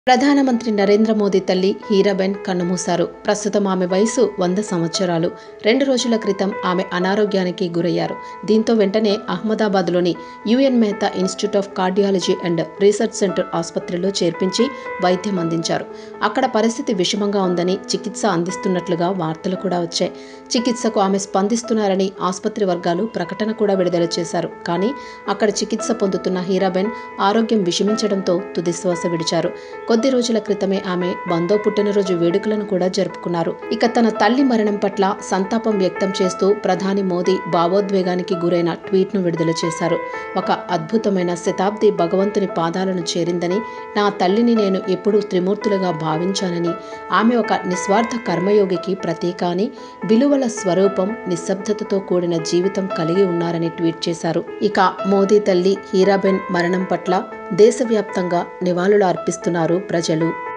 ప్రధానమంత్రి నరేంద్ర మోదీ తల్లి హీరాబెన్ కన్నుమూశారు ప్రస్తుతం ఆమె వయసు వంద సంవత్సరాలు రెండు రోజుల క్రితం ఆమె అనారోగ్యానికి గురయ్యారు దీంతో వెంటనే అహ్మదాబాద్లోని UN Mehta Institute of Cardiology and Research Centre ఆసుపత్రిలో చేర్పించి వైద్యం అందించారు అక్కడ పరిస్థితి విషమంగా ఉందని చికిత్స అందిస్తున్నట్లుగా వార్తలు కూడా వచ్చాయి చికిత్సకు ఆమె స్పందిస్తున్నారని ఆసుపత్రి వర్గాలు ప్రకటన కూడా విడుదల చేశారు కానీ అక్కడ చికిత్స పొందుతున్న హీరాబెన్ ఆరోగ్యం విషమించడంతో తుదిశ్వాస విడిచారు కొద్ది రోజుల క్రితమే ఆమె బందో పుట్టినరోజు వేడుకలను కూడా జరుపుకున్నారు ఇక తన తల్లి మరణం పట్ల సంతాపం వ్యక్తం చేస్తూ ప్రధాని మోదీ భావోద్వేగానికి గురైన ట్వీట్ను విడుదల చేశారు ఒక అద్భుతమైన శతాబ్ది భగవంతుని పాదాలను చేరిందని నా తల్లిని నేను ఎప్పుడూ త్రిమూర్తులుగా భావించానని ఆమె ఒక నిస్వార్థ కర్మయోగికి ప్రతీక అని విలువల స్వరూపం నిశ్శబ్దతతో కూడిన జీవితం కలిగి ఉన్నారని ట్వీట్ చేశారు ఇక మోదీ తల్లి హీరాబెన్ మరణం పట్ల దేశవ్యాప్తంగా నివాళులు అర్పిస్తున్నారు ప్రజలు